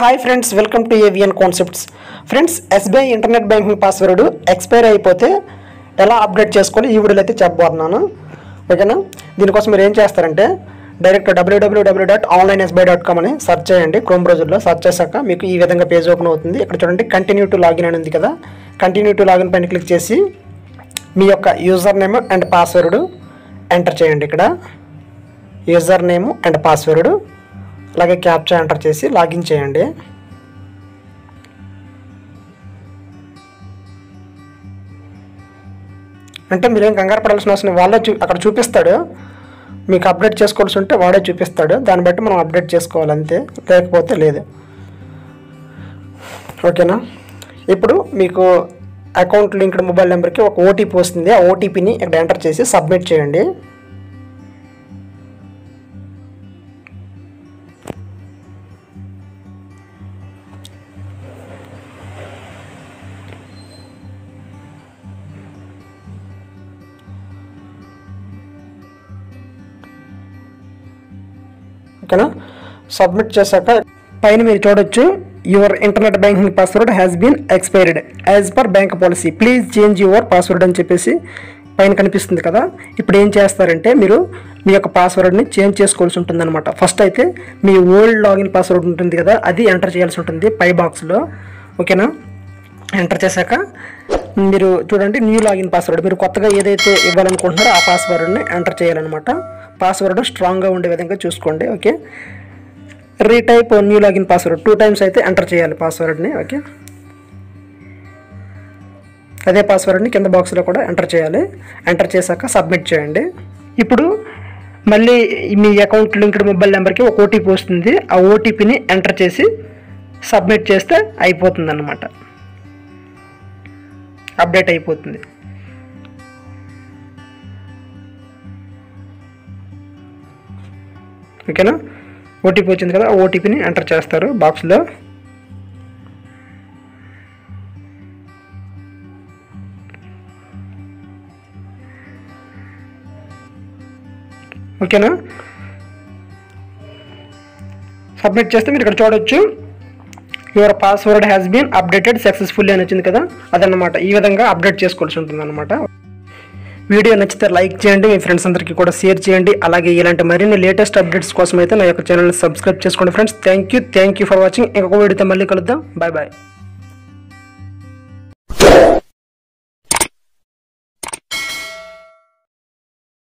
hi friends welcome to AVN concepts friends SBI internet banking password expire అయిపోతే ఎలా update చేసుకోవాలి ఈ వీడియోలో అయితే చెప్పబోతున్నాను ఓకేనా దీనికోసం మీరు ఏం చేస్తారంటే డైరెక్ట్ డబ్ల్యూడబ్ల్యూడబ్ల్యూ dot online SBI dot com అని సెర్చ్ చేయండి క్రోమ్ బ్రౌజర్లో సెర్చ్ చేశాక మీకు ఈ విధంగా పేజ్ ఓపెన్ అవుతుంది ఇక్కడ చూడండి కంటిన్యూ టు లాగిన్ అని ఉంది కదా కంటిన్యూ టు లాగిన్ పైన క్లిక్ చేసి మీ యొక్క user name and password enter చేయండి ఇక్కడ యూజర్ నేమ్ అండ్ పాస్వర్డ్ అలాగే క్యాప్చా ఎంటర్ చేసి లాగిన్ చేయండి అంటే మీరేం కంగారు పడాల్సిన అవసరం వాళ్ళే చూ అక్కడ చూపిస్తాడు మీకు అప్డేట్ చేసుకోవాల్సి ఉంటే వాడే చూపిస్తాడు దాన్ని బట్టి మనం అప్డేట్ చేసుకోవాలి అంతే లేకపోతే లేదు ఓకేనా ఇప్పుడు మీకు అకౌంట్ లింక్డ్ మొబైల్ నెంబర్కి ఒక ఓటీపీ వస్తుంది ఆ ఓటీపీని ఇక్కడ ఎంటర్ చేసి సబ్మిట్ చేయండి ఓకేనా సబ్మిట్ చేశాక పైన మీరు చూడొచ్చు your internet banking password has been expired as per bank policy please change your password అని చెప్పేసి పైన కనిపిస్తుంది కదా ఇప్పుడు ఏం చేస్తారంటే మీరు మీ యొక్క పాస్వర్డ్ని చేంజ్ చేసుకోవాల్సి ఉంటుంది అనమాట ఫస్ట్ అయితే మీ ఓల్డ్ లాగిన్ పాస్వర్డ్ ఉంటుంది కదా అది ఎంటర్ చేయాల్సి ఉంటుంది పై బాక్స్లో ఓకేనా ఎంటర్ చేశాక మీరు చూడండి న్యూ లాగిన్ పాస్వర్డ్ మీరు కొత్తగా ఏదైతే ఇవ్వాలనుకుంటున్నారో ఆ పాస్వర్డ్ని ఎంటర్ చేయాలన్నమాట పాస్వర్డ్ స్ట్రాంగ్గా ఉండే విధంగా చూసుకోండి okay retype new login password two times అయితే ఎంటర్ చేయాలి పాస్వర్డ్ని ఓకే అదే పాస్వర్డ్ని కింద బాక్స్లో కూడా ఎంటర్ చేయాలి ఎంటర్ చేశాక సబ్మిట్ చేయండి ఇప్పుడు మళ్ళీ మీ అకౌంట్ లింక్డ్ మొబైల్ నెంబర్కి ఒక ఓటీపీ వస్తుంది ఆ ఓటీపీని ఎంటర్ చేసి సబ్మిట్ చేస్తే అయిపోతుంది అన్నమాట అప్డేట్ అయిపోతుంది ఓకేనా ఓటీపీ వచ్చింది కదా ఆ ఓటీపీని ఎంటర్ చేస్తారు బాక్స్లో ఓకేనా సబ్మిట్ చేస్తే మీరు ఇక్కడ చూడొచ్చు your password has been updated successfully అని వచ్చింది కదా అదన్నమాట ఈ విధంగా అప్డేట్ చేసుకోవాల్సి ఉంటుంది అనమాట వీడియో నచ్చితే లైక్ చేయండి మీ ఫ్రెండ్స్ అందరికీ కూడా షేర్ చేయండి అలాగే ఇలాంటి మరిన్ని లేటెస్ట్ అప్డేట్స్ కోసం అయితే నా యొక్క ఛానల్ని సబ్స్క్రైబ్ చేసుకోండి friends thank you thank you for watching ఇంకొక వీడియోతో మళ్ళీ కలుద్దాం బాయ్ బాయ్